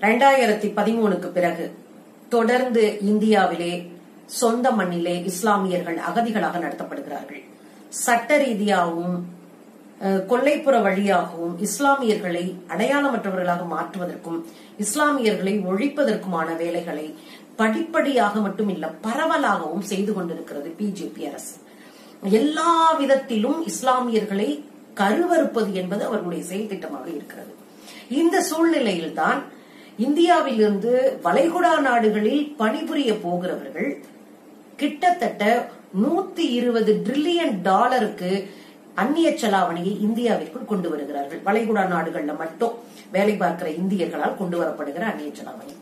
ரெண்டாயிரத்தி பதிமூணுக்கு பிறகு தொடர்ந்து இந்தியாவிலே சொந்த மண்ணிலே இஸ்லாமியர்கள் அகதிகளாக நடத்தப்படுகிறார்கள் சட்ட ரீதியாகவும் அஹ், கொல்லைப்புற வழியாகவும் இஸ்லாமியர்களை அடையாளமற்றவர்களாக மாற்றுவதற்கும் இஸ்லாமியர்களை ஒழிப்பதற்குமான வேலைகளை படிப்படியாக மட்டுமில்ல பரவலாகவும் செய்து கொண்டிருக்கிறது பிஜேபி அரசு எல்லா விதத்திலும் இஸ்லாமியர்களை கருவறுப்பது என்பது அவர்களுடைய செயல் திட்டமாக இருக்கிறது இந்த சூழ்நிலையில்தான் இந்தியாவிலிருந்து வளைகுடா நாடுகளில் பணிபுரிய போகிறவர்கள் கிட்டத்தட்ட நூத்தி இருபது டிரில்லியன் டாலருக்கு அந்நிய செலாவணியை இந்தியாவிற்குள் கொண்டு வருகிறார்கள் வளைகுடா நாடுகள்ல மட்டும் வேலை பார்க்கிற இந்தியர்களால் கொண்டு வரப்படுகிற அந்நிய செலாவணி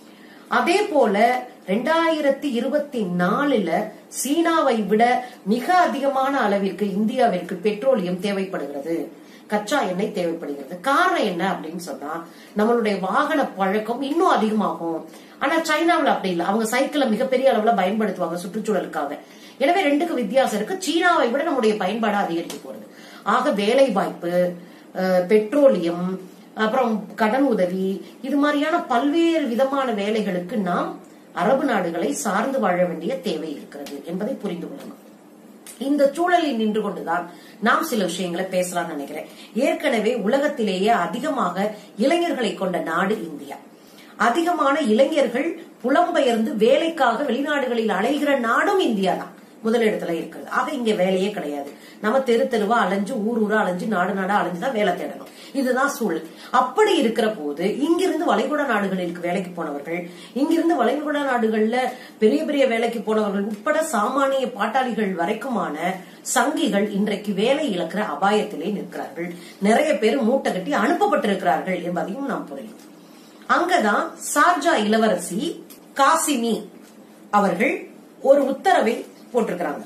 அதே போல ரெண்டாயிரத்தி இருபத்தி நாலுல சீனாவை விட மிக அதிகமான அளவிற்கு இந்தியாவிற்கு பெட்ரோலியம் தேவைப்படுகிறது கச்சா எண்ணெய் தேவைப்படுகிறது காரணம் என்ன அப்படின்னு சொன்னா நம்மளுடைய வாகன பழக்கம் இன்னும் அதிகமாகும் ஆனா சைனாவுல அப்படி இல்லை அவங்க சைக்கிளை மிகப்பெரிய அளவுல பயன்படுத்துவாங்க சுற்றுச்சூழலுக்காக எனவே ரெண்டுக்கு வித்தியாசம் இருக்கு சீனாவை விட நம்முடைய பயன்பாடு அதிகரிக்க போறது ஆக வேலை வாய்ப்பு அஹ், பெட்ரோலியம் அப்புறம் கடன் உதவி இது மாதிரியான பல்வேறு விதமான வேலைகளுக்கு நாம் அரபு நாடுகளை சார்ந்து வாழ வேண்டிய தேவை இருக்கிறது என்பதை புரிந்து கொள்ளணும் இந்த சூழலில் நின்று கொண்டுதான் நாம் சில விஷயங்களை பேசலாம்னு நினைக்கிறேன் ஏற்கனவே உலகத்திலேயே அதிகமாக இளைஞர்களை கொண்ட நாடு இந்தியா அதிகமான இளைஞர்கள் புலம்பெயர்ந்து வேலைக்காக வெளிநாடுகளில் அலைகிற நாடும் இந்தியா தான் முதலிடத்துல இருக்கிறது ஆக இங்க வேலையே கிடையாது நம்ம தெரு தெருவா அலைஞ்சு ஊர் ஊரா அலைஞ்சு நாடு நாடா அலைஞ்சு தான் வேலை தேடணும் இதுதான் சூழல் அப்படி இருக்கிற போது இங்கிருந்து வளைகுடா நாடுகளுக்கு வேலைக்கு போனவர்கள் இங்கிருந்து வளைகுடா நாடுகள்ல பெரிய பெரிய வேலைக்கு போனவர்கள் உட்பட சாமானிய பாட்டாளிகள் வரைக்குமான சங்கிகள் இன்றைக்கு வேலை இழக்கிற அபாயத்திலே நிற்கிறார்கள் நிறைய பேர் மூட்டை கட்டி அனுப்பப்பட்டிருக்கிறார்கள் என்பதையும் நாம் புரியும் அங்கதான் சார்ஜா இளவரசி காசிமி அவர்கள் ஒரு உத்தரவை போட்டிருக்கிறாங்க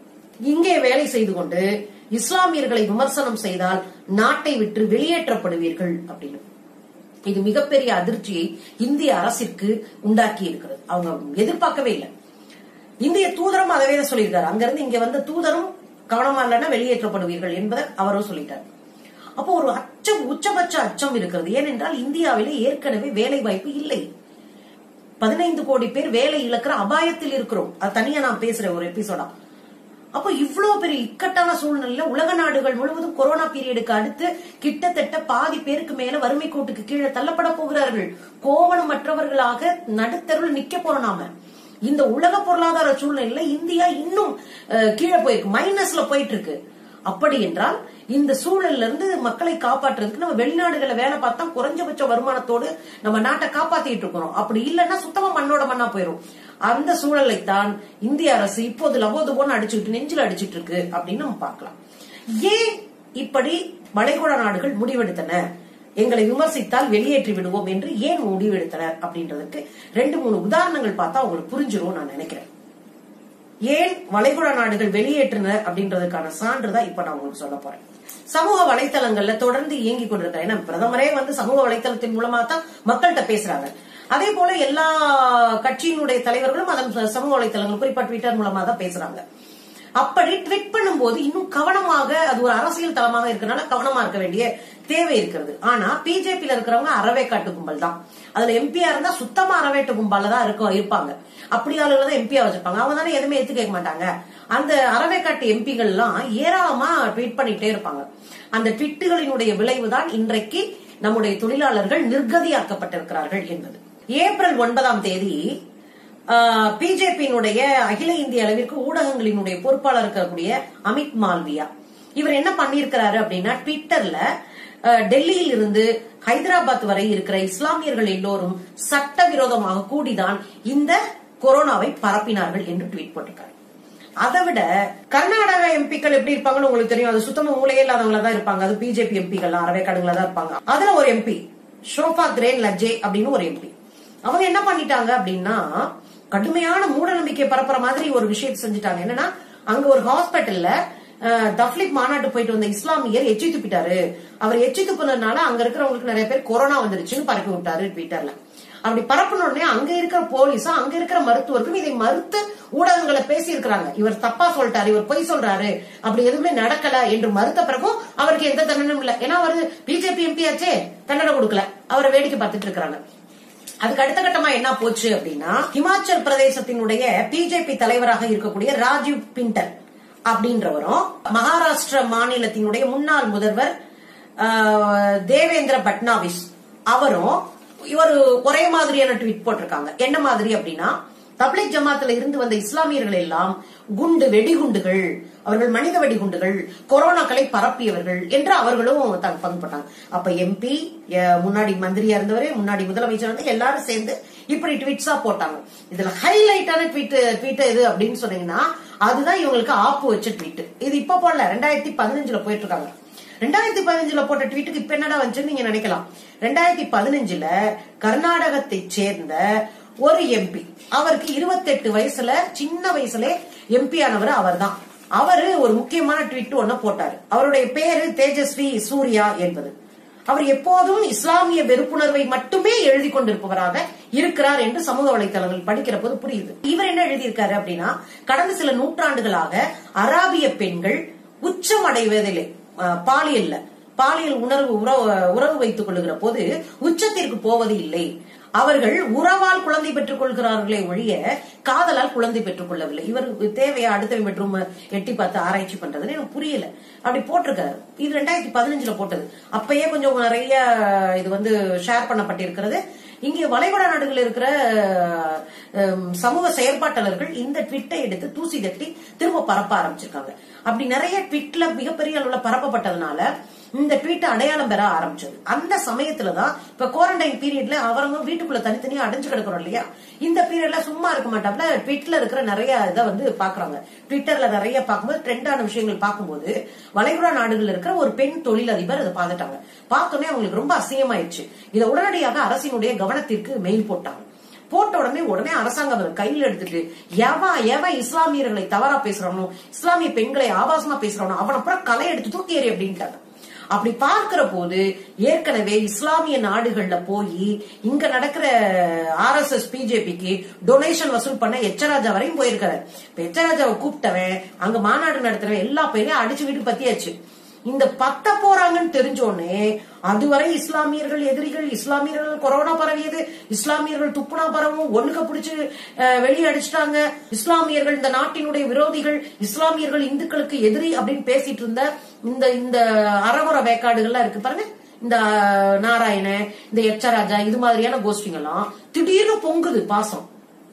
இங்கே வேலை செய்து கொண்டு இஸ்லாமியர்களை விமர்சனம் செய்தால் நாட்டை விட்டு வெளியேற்றப்படுவீர்கள் அப்படின்னு இது மிகப்பெரிய அதிர்ச்சியை இந்திய அரசிற்கு உண்டாக்கி இருக்கிறது அவங்க எதிர்பார்க்கவே இல்லை இந்திய தூதரும் அதவே தான் சொல்லியிருக்காரு அங்கிருந்து இங்க வந்த தூதரும் கவனமா இல்லைன்னா வெளியேற்றப்படுவீர்கள் என்பதை அவரும் சொல்லிட்டார் அப்போ ஒரு அச்சம் உச்சபட்ச அச்சம் இருக்கிறது ஏனென்றால் இந்தியாவிலே ஏற்கனவே வேலை வாய்ப்பு இல்லை பதினைந்து கோடி பேர் வேலை இழக்கிற அபாயத்தில் இருக்கிறோம் அது தனியா நான் பேசுறேன் ஒரு எபிசோடா அப்போ இவ்வளவு பெரிய இக்கட்டான சூழ்நிலையில உலக நாடுகள் முழுவதும் கொரோனா பீரியடுக்கு அடுத்து கிட்டத்தட்ட பாதி பேருக்கு மேல வறுமை கோட்டுக்கு கீழே தள்ளப்பட போகிறார்கள் கோவணமற்றவர்களாக நடுத்தருவில் நிக்க போறோம் நாம இந்த உலக பொருளாதார சூழ்நிலையில இந்தியா இன்னும் அஹ், கீழே போயிருக்கு மைனஸ்ல போயிட்டு இருக்கு அப்படி என்றால் இந்த சூழல்ல இருந்து மக்களை காப்பாற்றுறதுக்கு நம்ம வெளிநாடுகளை வேலை பார்த்தா குறைஞ்சபட்ச வருமானத்தோடு நம்ம நாட்டை காப்பாத்திட்டு இருக்கிறோம் அப்படி இல்லைன்னா சுத்தமா மண்ணோட மண்ணா போயிரும் அந்த சூழலைத்தான் இந்திய அரசு இப்போது லவோதுபோன்னு அடிச்சுட்டு நெஞ்சில் அடிச்சிட்டு இருக்கு அப்படின்னு நம்ம பார்க்கலாம் ஏன் இப்படி வளைகுடா நாடுகள் முடிவெடுத்தன எங்களை விமர்சித்தால் வெளியேற்றி விடுவோம் என்று ஏன் முடிவெடுத்தனர் அப்படின்றதுக்கு ரெண்டு மூணு உதாரணங்கள் பார்த்தா உங்களுக்கு புரிஞ்சிரும் நான் நினைக்கிறேன் ஏன் வளைகுடா நாடுகள் வெளியேற்றினர் அப்படின்றதுக்கான சான்று தான் இப்ப நான் உங்களுக்கு சொல்ல போறேன் சமூக வலைத்தளங்கள்ல தொடர்ந்து இயங்கி கொண்டிருக்க ஏன்னா பிரதமரே வந்து சமூக வலைத்தளத்தின் மூலமா தான் மக்கள்கிட்ட பேசுறாங்க அதே போல எல்லா கட்சியினுடைய தலைவர்களும் அதன் ச- சமூக வலைத்தளங்கள் குறிப்பா ட்விட்டர் மூலமா தான் பேசுறாங்க அப்படி ட்விட் பண்ணும்போது இன்னும் கவனமாக அது ஒரு அரசியல் தளமாக இருக்கறனால கவனமா இருக்க வேண்டிய தேவை இருக்கிறது ஆனா பிஜேபியில இருக்கிறவங்க அறவே காட்டு கும்பல் தான் அதுல எம்பியா இருந்தா சுத்தமா அறவேட்டு கும்பல்ல தான் இருக்க இருப்பாங்க அப்படி ஆளுகளை தான் எம்பியா வச்சிருப்பாங்க அவங்க தானே எதுவுமே ஏத்து கேட்க மாட்டாங்க அந்த அறவேக்காட்டு எம்பிகள் எல்லாம் ஏராளமா ட்வீட் பண்ணிட்டே இருப்பாங்க அந்த ட்விட்டுகளினுடைய விளைவுதான் இன்றைக்கு நம்முடைய தொழிலாளர்கள் நிர்கதியாக்கப்பட்டிருக்கிறார்கள் என்பது ஏப்ரல் ஒன்பதாம் தேதி பிஜேபியினுடைய அகில இந்திய அளவிற்கு ஊடகங்களினுடைய பொறுப்பாளர் இருக்கக்கூடிய அமித் மால்வியா இவர் என்ன பண்ணியிருக்கிறாரு அப்படின்னா ட்விட்டர்ல அஹ், டெல்லியில் இருந்து ஹைதராபாத் வரை இருக்கிற இஸ்லாமியர்கள் எல்லோரும் சட்டவிரோதமாக கூடிதான் இந்த கொரோனாவை பரப்பினார்கள் என்று ட்வீட் போட்டிருக்காரு அதை விட கர்நாடகா எம்பிக்கள் எப்படி இருப்பாங்கன்னு உங்களுக்கு தெரியும் அது சுத்தமா மூலையே இல்லாதவங்களா தான் இருப்பாங்க அது பிஜேபி எம்பிகள் அறவே கடுங்களா தான் இருப்பாங்க அதுல ஒரு எம்பி ஷோபா கிரேன் லஜ்ஜே அப்படின்னு ஒரு எம்பி அவங்க என்ன பண்ணிட்டாங்க அப்படின்னா கடுமையான மூட நம்பிக்கை பரப்புற மாதிரி ஒரு விஷயத்தை செஞ்சுட்டாங்க என்னன்னா அங்க ஒரு ஹாஸ்பிட்டல்ல தஃப்லிக் மாநாட்டு போயிட்டு வந்த இஸ்லாமியர் எச்சி துப்பிட்டாரு அவர் எச்சி துப்புனதுனால அங்க இருக்கிறவங்களுக்கு நிறைய பேர் கொரோனா வந்துருச்சுன்னு பரப்பி விட்டாரு ட்விட்டர்ல அப்படி பரப்பின உடனே அங்க இருக்கிற போலீஸும் அங்க இருக்கிற மருத்துவருக்கும் இதை மறுத்து ஊடகங்களை பேசி இருக்கிறாங்க இவர் தப்பா சொல்லிட்டாரு இவர் பொய் சொல்றாரு அப்படி எதுவுமே நடக்கல என்று மறுத்த பிறகும் அவருக்கு எந்த தண்டனையும் இல்ல ஏன்னா அவர் பிஜேபி எம்பி ஆச்சே தண்டனை கொடுக்கல அவரை வேடிக்கை பார்த்துட்டு இருக்காங்க அதுக்கு அடுத்த கட்டமா என்ன போச்சு அப்படின்னா இமாச்சல் பிரதேசத்தினுடைய பிஜேபி தலைவராக இருக்கக்கூடிய ராஜீவ் பிண்டர் அப்படின்றவரும் மகாராஷ்டிர மாநிலத்தினுடைய முன்னாள் முதல்வர் ஆஹ், தேவேந்திர பட்னாவிஸ் அவரும் இவர் ஒரே மாதிரியான ட்வீட் போட்டிருக்காங்க என்ன மாதிரி அப்படின்னா தப்லிக் ஜமாத்துல இருந்து வந்த இஸ்லாமியர்கள் எல்லாம் குண்டு வெடிகுண்டுகள் அவர்கள் மனித வெடிகுண்டுகள் கொரோனாக்களை பரப்பியவர்கள் என்று அவர்களும் தங்க பங்கு போட்டாங்க அப்ப எம்பி முன்னாடி மந்திரியா இருந்தவரே முன்னாடி முதலமைச்சர் வந்து எல்லாரும் சேர்ந்து இப்படி ட்வீட்ஸா போட்டாங்க இதுல ஹைலைட்டான ட்வீட் ட்வீட் எது அப்படின்னு சொன்னீங்கன்னா அதுதான் இவங்களுக்கு ஆப்பு வச்ச ட்வீட் இது இப்ப போடல ரெண்டாயிரத்தி பதினஞ்சுல போயிட்டு இருக்காங்க ரெண்டாயிரத்தி பதினஞ்சுல போட்ட ட்வீட்டுக்கு இப்ப என்னடா வந்துச்சுன்னு நீங்க நினைக்கலாம் ரெண்டாயிரத்தி பதினஞ்சுல கர்நாடகத்தை சேர்ந்த ஒரு எம்பி அவருக்கு 28 வயசுல சின்ன வயசுல எம்பி ஆனவர் அவர்தான் அவரு ஒரு முக்கியமான ட்வீட் ஒண்ணு போட்டாரு அவருடைய பேரு தேஜஸ்வி சூர்யா என்பது அவர் எப்போதும் இஸ்லாமிய வெறுப்புணர்வை மட்டுமே எழுதி கொண்டிருப்பவராக இருக்கிறார் என்று சமூக வலைதளங்கள் படிக்கிற போது புரியுது இவர் என்ன எழுதியிருக்காரு அப்படின்னா கடந்த சில நூற்றாண்டுகளாக அராபிய பெண்கள் உச்சம் அடைவதில்லை அஹ், பாலியல்ல பாலியல் உணர்வு உறவு உறவு வைத்துக் கொள்ளுகிற போது உச்சத்திற்கு போவது இல்லை அவர்கள் உறவால் குழந்தை பெற்றுக் கொள்கிறார்களே ஒழிய காதலால் குழந்தை பெற்றுக் கொள்ளவில்லை இவர் தேவையா அடுத்த பெட்ரூம் எட்டி பார்த்து ஆராய்ச்சி பண்றதுன்னு எனக்கு புரியல அப்படி போட்டிருக்காரு இது ரெண்டாயிரத்தி பதினஞ்சுல போட்டது அப்பயே கொஞ்சம் நிறைய இது வந்து ஷேர் பண்ணப்பட்டிருக்கிறது இங்கே வளைகுடா நாடுகளில் இருக்கிற அஹ், சமூக செயற்பாட்டாளர்கள் இந்த ட்விட்டை எடுத்து தூசி தட்டி திரும்ப பரப்ப ஆரம்பிச்சிருக்காங்க அப்படி நிறைய ட்விட்ல மிகப்பெரிய அளவுல பரப்பப்பட்டதுனால இந்த ட்வீட் அடையாளம் பெற ஆரம்பிச்சது அந்த சமயத்துலதான் இப்ப குவாரண்டைன் பீரியட்ல அவரவங்க வீட்டுக்குள்ள தனித்தனியா அடைஞ்சு கிடக்குறோம் இல்லையா இந்த பீரியட்ல சும்மா இருக்க மாட்டாப்ல ட்விட்ல இருக்கிற நிறைய இதை வந்து பாக்குறாங்க ட்விட்டர்ல நிறைய பார்க்கும்போது ட்ரெண்டான விஷயங்கள் பார்க்கும்போது வளைகுடா நாடுகள்ல இருக்கிற ஒரு பெண் தொழிலதிபர் அதை பார்த்துட்டாங்க பார்த்தோன்னே அவங்களுக்கு ரொம்ப அசிங்கமாயிடுச்சு இதை உடனடியாக அரசினுடைய கவனத்திற்கு மெயில் போட்டாங்க போட்ட உடனே உடனே அரசாங்கம் அதை கையில் எடுத்துட்டு எவன் எவன் இஸ்லாமியர்களை தவறா பேசுறானோ இஸ்லாமிய பெண்களை ஆபாசமா பேசுறானோ அவனை அப்புறம் களை எடுத்து தூக்கி எறி அப்படின்ட்டாங்க அப்படி பார்க்கிற போது ஏற்கனவே இஸ்லாமிய நாடுகள்ல போய் இங்க நடக்கிற ஆர் எஸ் எஸ் பிஜேபிக்கு டொனேஷன் வசூல் பண்ண எச்சராஜா வரையும் போயிருக்காரு இப்ப எச்சராஜாவை கூப்பிட்டவன் அங்க மாநாடு நடத்துறவன் எல்லா பேரையும் அடிச்சு வீட்டு பத்தியாச்சு இந்த பத்த போறாங்கன்னு தெரிஞ்சோடனே அதுவரை இஸ்லாமியர்கள் எதிரிகள் இஸ்லாமியர்கள் கொரோனா பரவியது இஸ்லாமியர்கள் துப்புனா பரவும் ஒண்ணுக்க பிடிச்சு அஹ், வெளியே அடிச்சிட்டாங்க இஸ்லாமியர்கள் இந்த நாட்டினுடைய விரோதிகள் இஸ்லாமியர்கள் இந்துக்களுக்கு எதிரி அப்படின்னு பேசிட்டு இருந்த இந்த இந்த அறகுற வேக்காடுகள்லாம் இருக்கு பாருங்க இந்த அஹ், நாராயண இந்த எச்சராஜா இது மாதிரியான கோஷ்டிங்கெல்லாம் திடீர்னு பொங்குது பாசம்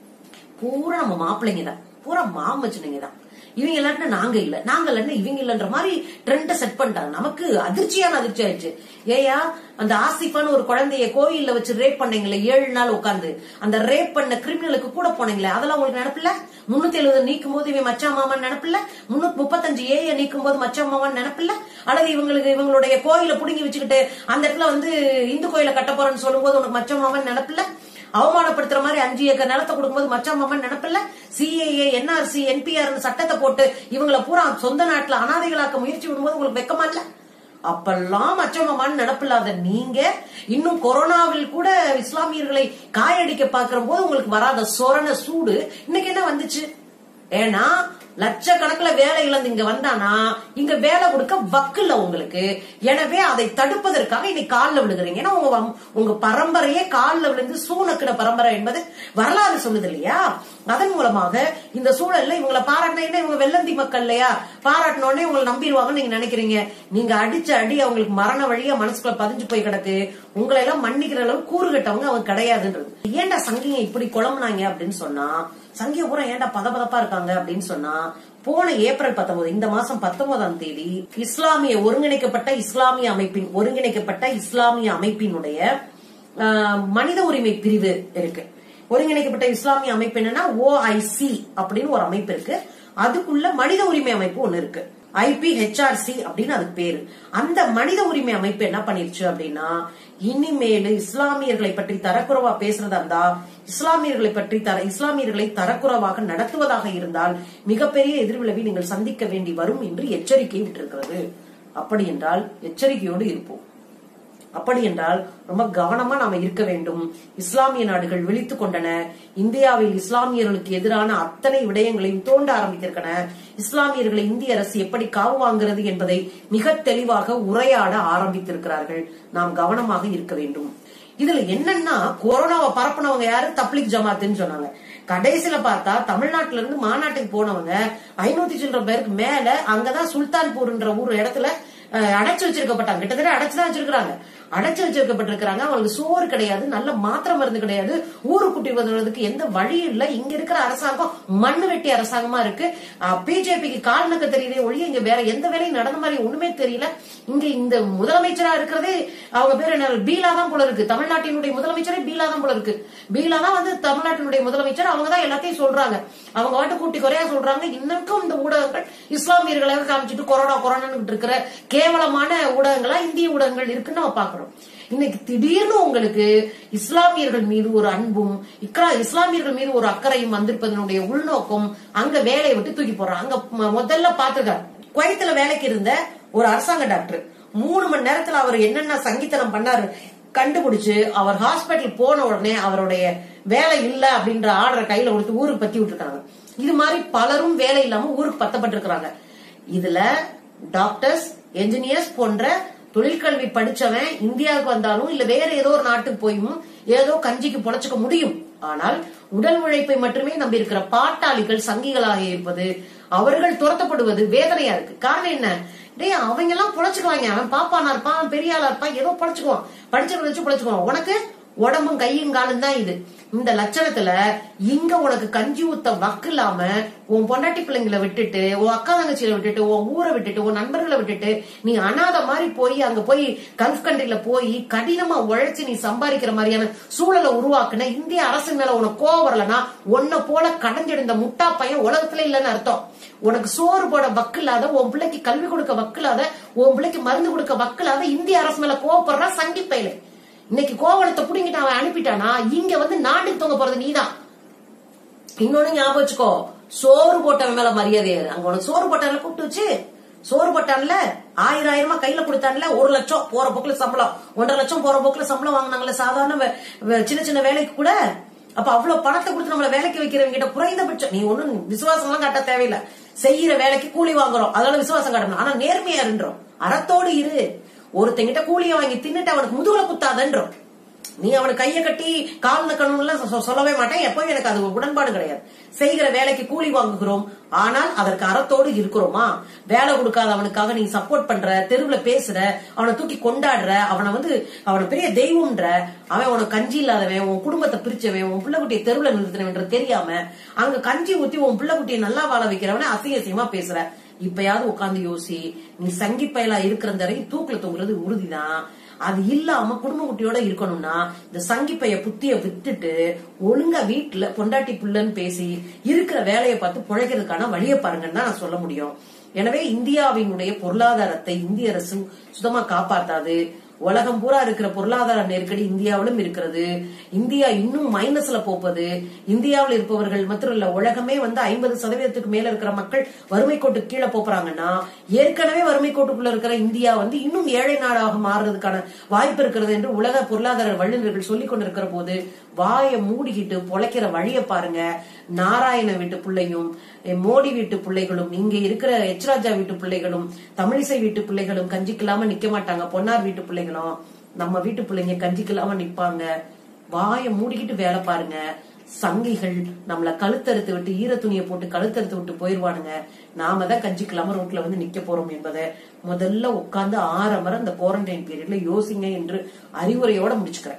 பூரா நம்ம மாப்பிள்ளைங்க தான் பூரா மாமச்சினைங்க தான் இவங்க இல்லாட்டினா நாங்க இல்ல நாங்க இல்லைன்னா இவங்க இல்லன்ற மாதிரி ட்ரெண்ட செட் பண்ணிட்டாங்க நமக்கு அதிர்ச்சியான அதிர்ச்சி ஆயிடுச்சு ஏயா அந்த ஆசிஃபான ஒரு குழந்தைய கோயில்ல வச்சு ரேப் பண்ணீங்களே ஏழு நாள் உட்கார்ந்து அந்த ரேப் பண்ண கிரிமினலுக்கு கூட போனீங்களே அதெல்லாம் உங்களுக்கு நினப்பில்ல முன்னூத்தி எழுபது நீக்கும் போது இவன் மச்சா மாமான்னு நினப்பில்ல முன்னூத்தி முப்பத்தஞ்சு ஏய நீக்கும் போது மச்சா மாமான்னு நினப்பில்ல அல்லது இவங்களுக்கு இவங்களுடைய கோயில புடுங்கி வச்சுக்கிட்டு அந்த இடத்துல வந்து இந்து கோயில கட்ட போறேன்னு சொல்லும்போது உனக்கு மச்சா மாமான்னு நினப்பில்ல அவமானப்படுத்துற மாதிரி அஞ்சு ஏக்கர் நிலத்தை கொடுக்கும்போது மச்சான் மாமன் நினைப்பில்ல சிஏஏ என்ஆர்சி என்பிஆர் சட்டத்தை போட்டு இவங்களை பூரா சொந்த நாட்டுல அனாதைகளாக்க முயற்சி விடும்போது உங்களுக்கு வெக்கமா இல்ல அப்பெல்லாம் மச்சமாமான்னு நினப்பில்லாத நீங்க இன்னும் கொரோனாவில் கூட இஸ்லாமியர்களை காயடிக்க பாக்குற போது உங்களுக்கு வராத சொரண சூடு இன்னைக்கு என்ன வந்துச்சு ஏன்னா லட்சக்கணக்குல வேலை இழந்து இங்க வந்தானா இங்க வேலை கொடுக்க வக்கில்ல உங்களுக்கு எனவே அதை தடுப்பதற்காக இன்னைக்கு காலில் விழுகிறீங்க ஏன்னா உங்க வம்- உங்க பரம்பரையே காலில் விழுந்து சூனக்கிட பரம்பரை என்பது வரலாறு சொல்லுது இல்லையா அதன் மூலமாக இந்த சூழல்ல இவங்களை பாராட்டினா இவங்க வெள்ளந்தி மக்கள் இல்லையா பாராட்டின உடனே உங்களை நம்பிடுவாங்கன்னு நீங்க நினைக்கிறீங்க நீங்க அடிச்ச அடி அவங்களுக்கு மரண வழியா மனசுக்குள்ள பதிஞ்சு போய் கிடக்கு உங்களை எல்லாம் மன்னிக்கிற அளவு கூறு கட்டவங்க அவங்க கிடையாதுன்றது ஏன்டா சங்கிங்க இப்படி குழம்புனாங்க அப்படின்னு சொன்னா சங்கிய பூரா ஏன்டா பதபதப்பா இருக்காங்க அப்படின்னு சொன்னா போன ஏப்ரல் பத்தொன்பது இந்த மாசம் பத்தொன்பதாம் தேதி இஸ்லாமிய ஒருங்கிணைக்கப்பட்ட இஸ்லாமிய அமைப்பின் ஒருங்கிணைக்கப்பட்ட இஸ்லாமிய அமைப்பினுடைய ஆஹ், மனித உரிமை பிரிவு இருக்கு ஒருங்கிணைக்கப்பட்ட இஸ்லாமிய அமைப்பு என்னன்னா ஓஐசி அப்படின்னு ஒரு அமைப்பு இருக்கு அதுக்குள்ள மனித உரிமை அமைப்பு ஒண்ணு இருக்கு ஐபிஹெச்ஆர்சி அப்படின்னு அதுக்கு பேரு அந்த மனித உரிமை அமைப்பு என்ன பண்ணிருச்சு அப்படின்னா இனிமேல் இஸ்லாமியர்களை பற்றி தரக்குறைவா பேசுறதா இருந்தா இஸ்லாமியர்களை பற்றி தர இஸ்லாமியர்களை தரக்குறைவாக நடத்துவதாக இருந்தால் மிகப்பெரிய எதிர்விளைவை நீங்கள் சந்திக்க வேண்டி வரும் என்று எச்சரிக்கை விட்டிருக்கிறது அப்படி என்றால் எச்சரிக்கையோடு இருப்போம் அப்படி என்றால் ரொம்ப கவனமா நாம இருக்க வேண்டும் இஸ்லாமிய நாடுகள் விழித்துக் கொண்டன இந்தியாவில் இஸ்லாமியர்களுக்கு எதிரான அத்தனை விடயங்களையும் தோண்ட ஆரம்பித்திருக்கன இஸ்லாமியர்களை இந்திய அரசு எப்படி காவு வாங்குகிறது என்பதை மிக தெளிவாக உரையாட ஆரம்பித்திருக்கிறார்கள் நாம் கவனமாக இருக்க வேண்டும் இதுல என்னன்னா கொரோனாவை பரப்புனவங்க யாரு தப்லிக் ஜமாத்துன்னு சொன்னாங்க கடைசியில பார்த்தா தமிழ்நாட்டுல இருந்து மாநாட்டுக்கு போனவங்க ஐநூத்தி சில்லற பேருக்கு மேல அங்கதான் சுல்தான்பூர்ன்ற ஊர் இடத்துல அஹ், அடைச்சு வச்சிருக்கப்பட்டாங்க கிட்டத்தட்ட அடைச்சுதான் வச்சிருக்காங்க அடைச்சு வச்சிருக்கப்பட்டிருக்கிறாங்க அவங்களுக்கு சோறு கிடையாது நல்ல மாத்திரை மருந்து கிடையாது ஊரு குட்டி வருவதற்கு எந்த வழியும் இல்ல இங்க இருக்கிற அரசாங்கம் மண்ணு வெட்டி அரசாங்கமா இருக்கு பிஜேபிக்கு கால் நக்க தெரியுதே ஒழிய இங்க வேற எந்த வேலையும் நடந்த மாதிரி ஒண்ணுமே தெரியல இங்க இந்த முதலமைச்சரா இருக்கிறதே அவங்க பேர் என்ன பீலா தான் போல இருக்கு தமிழ்நாட்டினுடைய முதலமைச்சரே பீலா தான் போல இருக்கு பீலா தான் வந்து தமிழ்நாட்டினுடைய முதலமைச்சர் அவங்க தான் எல்லாத்தையும் சொல்றாங்க அவங்க வாட்டு கூட்டி குறையா சொல்றாங்க இன்னும் இந்த ஊடகங்கள் இஸ்லாமியர்களை காமிச்சிட்டு கொரோனா கொரோனான்னு இருக்கிற கேவலமான ஊடகங்களா இந்திய ஊடகங்கள் இருக்குன்னு நம்ம பாக்குறோம் இன்னைக்கு திடீர்னு உங்களுக்கு இஸ்லாமியர்கள் மீது ஒரு அன்பும் இக்ரா இஸ்லாமியர்கள் மீது ஒரு அக்கறையும் வந்திருப்பதனுடைய உள்நோக்கம் அங்க வேலையை விட்டு தூக்கி போடுறாங்க அங்க ம- முதல்ல பாத்துருக்காரு குவைத்துல வேலைக்கு இருந்த ஒரு அரசாங்க டாக்டர் மூணு மணி நேரத்துல அவர் என்னென்ன சங்கீதனம் பண்ணாரு கண்டுபிடிச்சு அவர் ஹாஸ்பிட்டல் போன உடனே அவருடைய வேலை இல்ல அப்படின்ற ஆர்டரை கையில கொடுத்து ஊருக்கு பத்தி விட்டுருக்காங்க இது மாதிரி பலரும் வேலை இல்லாம ஊருக்கு பத்தப்பட்டிருக்கிறாங்க இதுல டாக்டர்ஸ் என்ஜினியர்ஸ் போன்ற தொழிற்கல்வி படிச்சவன் இந்தியாவுக்கு வந்தாலும் இல்ல வேற ஏதோ ஒரு நாட்டுக்கு போயும் ஏதோ கஞ்சிக்கு பொழைச்சுக்க முடியும் ஆனால் உடல் உழைப்பை மட்டுமே நம்பி இருக்கிற பாட்டாளிகள் சங்கிகளாக இருப்பது அவர்கள் துரத்தப்படுவது வேதனையா இருக்கு காரணம் என்ன டேய் அவங்க எல்லாம் பொழைச்சுக்குவாங்க அவன் பாப்பானா இருப்பான் அவன் பெரிய ஆளா இருப்பான் ஏதோ பொழைச்சுக்குவான் படிச்சவங்க வச்சு பொழைச்சுக்குவான் உனக்கு உடம்பும் கையும் காலும் தான் இது இந்த லட்சணத்துல இங்க உனக்கு கஞ்சி ஊத்த வக்கு இல்லாம உன் பொண்டாட்டி பிள்ளைங்களை விட்டுட்டு உன் அக்கா தங்கச்சியில விட்டுட்டு உன் ஊரை விட்டுட்டு உன் நண்பர்களை விட்டுட்டு நீ அனாதை மாதிரி போய் அங்க போய் கல்ஃப் கண்ட்ரில போய் கடினமா உழைச்சு நீ சம்பாதிக்கிற மாதிரியான சூழலை உருவாக்குன இந்திய அரசு மேல உனக்கு கோவம் வரலனா உன்னை போல கடைஞ்சிருந்த முட்டா பையன் உலகத்துல இல்லைன்னு அர்த்தம் உனக்கு சோறு போட வக்கு இல்லாத உன் பிள்ளைக்கு கல்வி கொடுக்க வக்கு இல்லாத உன் பிள்ளைக்கு மருந்து கொடுக்க வக்கு இல்லாத இந்திய அரசு மேல கோவப்படுறா சங்கி பயிலு இன்னைக்கு கோவலத்தை புடிங்கிட்டு அவன் அனுப்பிட்டானா இங்க வந்து நாட்டுக்கு தொங்க போறது நீதான் இன்னொன்னு ஞாபகம் வச்சுக்கோ சோறு போட்டவன் மேல மரியாதை ஏறு. அங்க உனக்கு சோறு போட்டான்ல கூப்பிட்டு வச்சு சோறு போட்டான்ல ஆயிரம் ஆயிரமா கையில கொடுத்தான்ல ஒரு லட்சம் போற போக்குல சம்பளம் ஒன்றரை லட்சம் போற போக்குல சம்பளம் வாங்கினாங்கல்ல சாதாரண வே- வே- சின்ன சின்ன வேலைக்கு கூட அப்ப அவ்வளவு பணத்தை கொடுத்து நம்மள வேலைக்கு வைக்கிறவங்க கிட்ட குறைந்தபட்சம் நீ ஒண்ணும் விசுவாசம் எல்லாம் காட்ட தேவையில்ல செய்யற வேலைக்கு கூலி வாங்குறோம் அதனால விசுவாசம் காட்டணும் ஆனா நேர்மையா இருன்றோம் அறத்தோடு இரு ஒருத்தங்கிட்ட கூலிய வாங்கி தின்னுட்டு அவனுக்கு முதுகுல குத்தாதன்றோம் நீ அவனுக்கு கைய கட்டி கால் நக்கணும்லாம் சொ- சொல்லவே மாட்டேன் எப்பவும் எனக்கு அது உடன்பாடு கிடையாது செய்கிற வேலைக்கு கூலி வாங்குகிறோம் ஆனால் அதற்கு அறத்தோடு இருக்கிறோமா வேலை கொடுக்காத அவனுக்காக நீ சப்போர்ட் பண்ற தெருவுல பேசுற அவனை தூக்கி கொண்டாடுற அவனை வந்து அவனை பெரிய தெய்வம்ன்ற அவன் உனக்கு கஞ்சி இல்லாதவன் உன் குடும்பத்தை பிரிச்சவன் உன் பிள்ளை குட்டியை தெருவுல நிறுத்தினவன் தெரியாம அங்க கஞ்சி ஊத்தி உன் பிள்ளை குட்டியை நல்லா வாழ வைக்கிறவன அசிங்க அசிங்கமா பேசுற இப்பயாவது உட்கார்ந்து யோசி நீ சங்கி பயலா இருக்கிற வரைக்கும் தூக்குல தொங்குறது உறுதிதான் அது இல்லாம குடும்ப குட்டியோட இருக்கணும்னா இந்த சங்கி பைய புத்திய விட்டுட்டு ஒழுங்கா வீட்டுல பொண்டாட்டி புள்ளன்னு பேசி இருக்கிற வேலையை பார்த்து பிழைக்கிறதுக்கான வழியை பாருங்கன்னு தான் நான் சொல்ல முடியும் எனவே இந்தியாவினுடைய பொருளாதாரத்தை இந்திய அரசு சுத்தமா காப்பாத்தாது உலகம் பூரா இருக்கிற பொருளாதார நெருக்கடி இந்தியாவிலும் இருக்கிறது இந்தியா இன்னும் மைனஸ்ல போப்பது இந்தியாவில் இருப்பவர்கள் மாத்திரம் இல்ல உலகமே வந்து ஐம்பது சதவீதத்துக்கு மேல இருக்கிற மக்கள் வறுமை கோட்டுக்கு கீழே போறாங்கன்னா ஏற்கனவே வறுமை கோட்டுக்குள்ள இருக்கிற இந்தியா வந்து இன்னும் ஏழை நாடாக மாறுறதுக்கான வாய்ப்பு இருக்கிறது என்று உலக பொருளாதார வல்லுநர்கள் சொல்லிக் கொண்டிருக்கிற போது வாயை மூடிக்கிட்டு பொழைக்கிற வழியை பாருங்க நாராயண வீட்டு பிள்ளையும் எ, மோடி வீட்டு பிள்ளைகளும் இங்க இருக்கிற எச் ராஜா வீட்டு பிள்ளைகளும் தமிழிசை வீட்டு பிள்ளைகளும் கஞ்சிக்கலாம நிக்க மாட்டாங்க பொன்னார் வீட்டு பிள்ளைகளும் நம்ம வீட்டு பிள்ளைங்க கஞ்சிக்கலாம நிப்பாங்க வாயை மூடிக்கிட்டு வேலை பாருங்க சங்கிகள் நம்மள கழுத்தறுத்து விட்டு ஈர துணியை போட்டு கழுத்தறுத்து விட்டு போயிருவானுங்க நாம தான் கஞ்சிக்கலாம ரோட்ல வந்து நிக்க போறோம் என்பதை முதல்ல உட்கார்ந்து ஆறமர இந்த குவாரண்டைன் பீரியட்ல யோசிங்க என்று அறிவுரையோட முடிச்சுக்கிறேன்